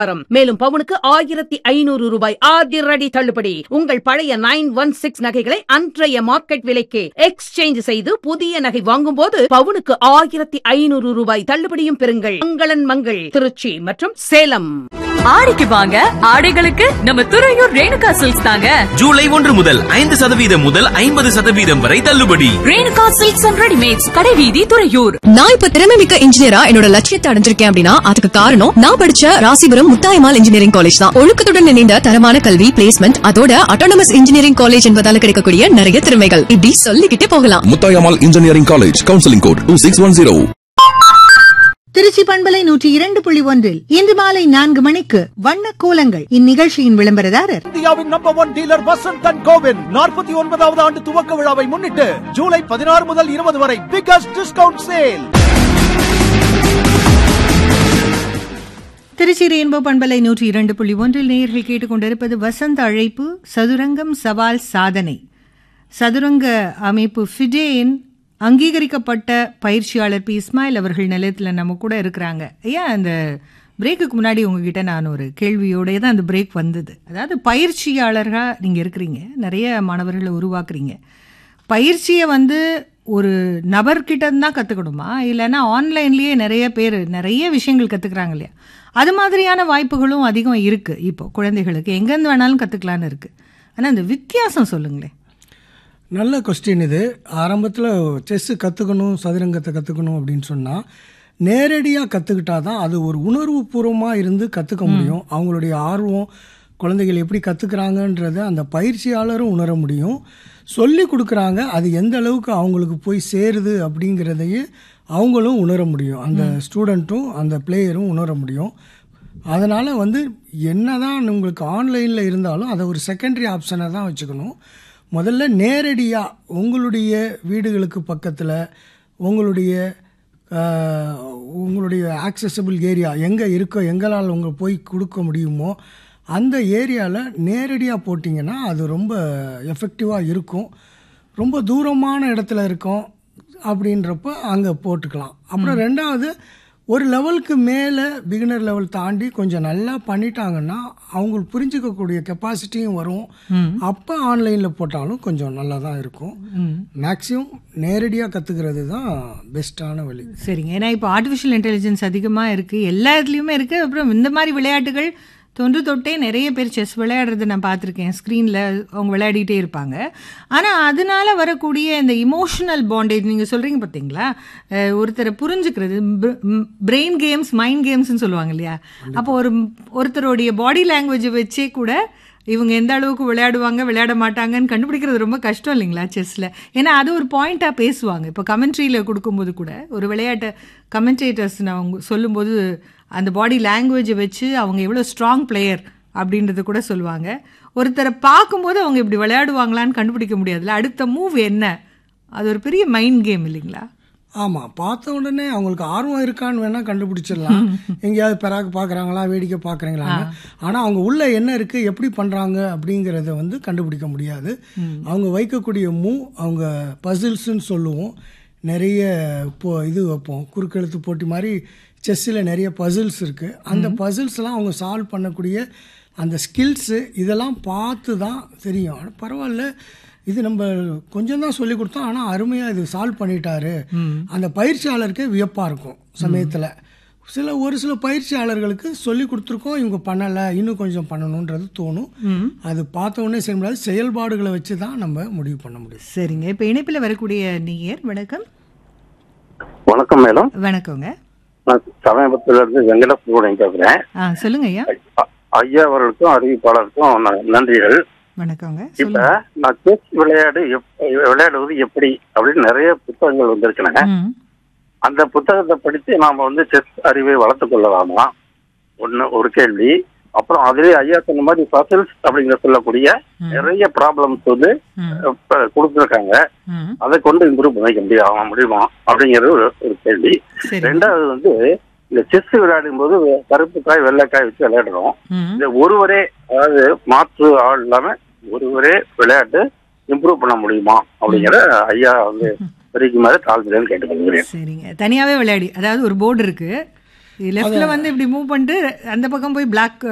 தரம். மேலும் பவுனுக்கு ஆயிரத்தி ஐநூறு ரூபாய் அதிரடி தள்ளுபடி உங்கள் பழைய நைன் ஒன் சிக்ஸ் நகைகளை அன்றைய மார்க்கெட் விலைக்கு எக்ஸ்சேஞ்ச் செய்து புதிய நகை வாங்கும்போது பவுனுக்கு ஆயிரத்தி ஐநூறு ரூபாய் தள்ளுபடியும் பெறுங்கள் மங்களன் மங்கள் திருச்சி மற்றும் சேலம் ஆடிக்கு வாங்க ஆடைகளுக்கு நம்ம துறையூர் ரேணுகா சில்க்ஸ் தாங்க ஜூலை ஒன்று முதல் ஐந்து சதவீதம் முதல் ஐம்பது சதவீதம் வரை தள்ளுபடி ரேணுகா சில்க்ஸ் அண்ட் ரெடிமேட்ஸ் கடைவீதி துறையூர் நான் இப்ப திறமை மிக்க இன்ஜினியரா என்னோட லட்சியத்தை அடைஞ்சிருக்கேன் அப்படின்னா அதுக்கு காரணம் நான் படிச்ச ராசிபுரம் முத்தாயமால் இன்ஜினியரிங் காலேஜ் தான் ஒழுக்கத்துடன் இணைந்த தரமான கல்வி பிளேஸ்மெண்ட் அதோட அட்டானமஸ் இன்ஜினியரிங் காலேஜ் என்பதால கிடைக்கக்கூடிய நிறைய திறமைகள் இப்படி சொல்லிக்கிட்டே போகலாம் Muthayammal engineering college counselling code two six one zero Trichy பண்பலை நூற்றி இரண்டு புள்ளி ஒன்றில் இன்று மாலை நான்கு மணிக்கு வண்ண கோலங்கள் இந்நிகழ்ச்சியின் விளம்பரதாரர் இந்தியாவின் number one dealer Vasanth and கோவின் நாற்பத்தி ஒன்பதாவது ஆண்டு துவக்க விழாவை முன்னிட்டு ஜூலை பதினாறு முதல் இருபது வரை biggest discount sale Trichy rainbow பண்பலை நூற்றி இரண்டு புள்ளி ஒன்றில் நேயர்கள் கேட்டுக்கொண்டிருப்பது வசந்த அழைப்பு சதுரங்கம் சவால் சாதனை சதுரங்க அமைப்பு ஃபிடேயின் அங்கீகரிக்கப்பட்ட பயிற்சியாளர் பி இஸ்மாயில் அவர்கள் நிலையத்தில் நம்ம கூட இருக்கிறாங்க ஐயா அந்த பிரேக்குக்கு முன்னாடி உங்ககிட்ட நான் ஒரு கேள்வியோடய தான் அந்த பிரேக் வந்தது அதாவது பயிற்சியாளராக நீங்கள் இருக்கிறீங்க நிறைய மாணவர்களை உருவாக்குறீங்க பயிற்சியை வந்து ஒரு நபர்கிட்ட தான் கற்றுக்கணுமா இல்லைன்னா ஆன்லைன்லேயே நிறைய பேர் நிறைய விஷயங்கள் கற்றுக்குறாங்க இல்லையா அது மாதிரியான வாய்ப்புகளும் அதிகம் இருக்குது இப்போ குழந்தைகளுக்கு எங்கேருந்து வேணாலும் கற்றுக்கலான்னு இருக்குது ஆனால் அந்த வித்தியாசம் சொல்லுங்களேன் நல்ல கொஸ்டின் இது ஆரம்பத்தில் செஸ்ஸு கற்றுக்கணும் சதுரங்கத்தை கற்றுக்கணும் அப்படின்னு சொன்னால் நேரடியாக கற்றுக்கிட்டா தான் அது ஒரு உணர்வு பூர்வமாக இருந்து கற்றுக்க முடியும் அவங்களுடைய ஆர்வம் குழந்தைகள் எப்படி கற்றுக்குறாங்கன்றத அந்த பயிற்சியாளரும் உணர முடியும் சொல்லி கொடுக்குறாங்க அது எந்த அளவுக்கு அவங்களுக்கு போய் சேருது அப்படிங்கிறதையே அவங்களும் உணர முடியும் அந்த ஸ்டூடெண்ட்டும் அந்த பிளேயரும் உணர முடியும் அதனால் வந்து என்ன தான் உங்களுக்கு ஆன்லைனில் இருந்தாலும் அதை ஒரு செகண்டரி ஆப்ஷனை தான் வச்சுக்கணும் முதல்ல நேரடியாக உங்களுடைய வீடுகளுக்கு பக்கத்தில் உங்களுடைய ஆஹ், உங்களுடைய ஆக்சசபிள் ஏரியா எங்கே இருக்கோ எங்களால் உங்கள் போய் கொடுக்க முடியுமோ அந்த ஏரியாவில் நேரடியாக போட்டிங்கன்னா அது ரொம்ப எஃபெக்டிவாக இருக்கும் ரொம்ப தூரமான இடத்துல இருக்கோம் அப்படின்றப்ப அங்கே போட்டுக்கலாம் அப்புறம் ரெண்டாவது ஒரு லெவலுக்கு மேலே பிகினர் லெவல் தாண்டி கொஞ்சம் நல்லா பண்ணிட்டாங்கன்னா அவங்களுக்கு புரிஞ்சுக்கக்கூடிய கெப்பாசிட்டியும் வரும் அப்போ ஆன்லைனில் போட்டாலும் கொஞ்சம் நல்லா தான் இருக்கும் மேக்ஸிமம் நேரடியாக கற்றுக்கிறது தான் பெஸ்ட்டான வழி சரிங்க ஏன்னா இப்போ ஆர்டிஃபிஷியல் இன்டெலிஜென்ஸ் அதிகமாக இருக்குது எல்லா இதுலேயுமே இருக்குது அப்புறம் இந்த மாதிரி விளையாட்டுகள் தொன்று தொட்டே நிறைய பேர் செஸ் விளையாடுறத நான் பார்த்துருக்கேன் ஸ்க்ரீனில் அவங்க விளையாடிட்டே இருப்பாங்க ஆனால் அதனால வரக்கூடிய இந்த இமோஷனல் பாண்டேஜ் நீங்கள் சொல்கிறீங்க பார்த்தீங்களா அஹ் ஒருத்தரை புரிஞ்சுக்கிறது பிரெயின் கேம்ஸ் மைண்ட் கேம்ஸ்னு சொல்லுவாங்க இல்லையா அப்போ ஒரு ஒருத்தருடைய பாடி லாங்குவேஜை வச்சே கூட இவங்க எந்த அளவுக்கு விளையாடுவாங்க விளையாட மாட்டாங்கன்னு கண்டுபிடிக்கிறது ரொம்ப கஷ்டம் இல்லைங்களா செஸ்ஸில் ஏன்னா அது ஒரு பாயிண்ட்டாக பேசுவாங்க இப்போ கமெண்ட்ரியில் கொடுக்கும்போது கூட ஒரு விளையாட்டை கமெண்டேட்டர்ஸ் நான் அவங்க சொல்லும்போது அந்த பாடி லாங்குவேஜை வச்சு அவங்க எவ்வளோ ஸ்ட்ராங் பிளேயர் அப்படின்றது கூட சொல்லுவாங்க ஒருத்தரை பார்க்கும்போது அவங்க இப்படி விளையாடுவாங்களான்னு கண்டுபிடிக்க முடியாதுல்ல அடுத்த மூவ் என்ன அது ஒரு பெரிய மைண்ட் கேம் இல்லைங்களா ஆமாம் பார்த்த உடனே அவங்களுக்கு ஆர்வம் இருக்கான்னு வேணால் கண்டுபிடிச்சிடலாம் எங்கேயாவது பெறாக்கு பார்க்குறாங்களா வேடிக்கை பார்க்குறீங்களா ஆனால் அவங்க உள்ள என்ன இருக்குது எப்படி பண்ணுறாங்க அப்படிங்கிறத வந்து கண்டுபிடிக்க முடியாது அவங்க வைக்கக்கூடிய மூ அவங்க பசில்ஸ்ன்னு சொல்லுவோம் நிறைய இப்போ இது வைப்போம் குறுக்கெழுத்து போட்டி மாதிரி செஸ்ஸில் நிறைய பசில்ஸ் இருக்குது அந்த பசில்ஸ்லாம் அவங்க சால்வ் பண்ணக்கூடிய அந்த ஸ்கில்ஸு இதெல்லாம் பார்த்து தான் தெரியும் ஆனால் பரவாயில்ல இது நம்ம கொஞ்சம் தான் சொல்லி கொடுத்தோம் ஆனால் அருமையாக இது சால்வ் பண்ணிட்டாரு அந்த பயிற்சியாளருக்கே வியப்பாக இருக்கும் சமயத்தில் சில ஒரு சில பயிற்சியாளர்களுக்கு சொல்லி கொடுத்துருக்கோம் இவங்க பண்ணலை இன்னும் கொஞ்சம் பண்ணணுன்றது தோணும் அது பார்த்த உடனே செய்ய முடியாது செயல்பாடுகளை வச்சு தான் நம்ம முடிவு பண்ண முடியும் சரிங்க இப்போ இணைப்பில் வரக்கூடிய நீயர் வணக்கம் வணக்கம் மேடம் வணக்கங்க நான் சமயபுரத்துல இருந்து வெங்கடசுப்ரமணியம் பேசுறேன் ஆ சொல்லுங்க ஐயா அ- ஐயா அவர்களுக்கும் அறிவிப்பாளருக்கும் ந- நன்றிகள் வணக்கங்க இப்ப சொல்லுங்க நான் செஸ் விளையாடு எப்- விளையாடுவது எப்படி அப்படின்னு நிறைய புத்தகங்கள் வந்திருக்குங்க ம் அந்த புத்தகத்தை படித்து நாம வந்து செஸ் அறிவை வளர்த்துக் கொள்ளலாமா ஒண்ணு ஒரு கேள்வி அப்புறம் அதுலயே ஐயா சொன்ன மாதிரி பசில்ஸ் அப்படிங்கிற சொல்லக்கூடிய நிறைய ப்ராப்ளம்ஸ் வந்து ம் இப்ப கொடுத்துருக்காங்க ம் அதை கொண்டு இம்ப்ரூவ் பண்ணிக்க முடியும் முடியுமா அப்படிங்கிறது ஒரு ஒரு கேள்வி சரி ரெண்டாவது வந்து இந்த செஸ் விளையாடும் போது கருப்பு காய் வெள்ளைக்காய் வச்சு விளையாடுறோம் ம் இந்த ஒருவரே அதாவது மாற்று ஆள் இல்லாம ஒருவரே விளையாட்டு இம்ப்ரூவ் பண்ண முடியுமா அப்படிங்கிற ஐயா வந்து தெரிவிக்குமாறு தாழ்த்துறேன்னு கேட்டுக்கொள்கிறேன் சரிங்க தனியாவே விளையாடி அதாவது ஒரு போர்டு இருக்கு லெஃப்ட்ல வந்து இப்படி மூவ் பண்ணிட்டு அந்த பக்கம் போய் பிளாக்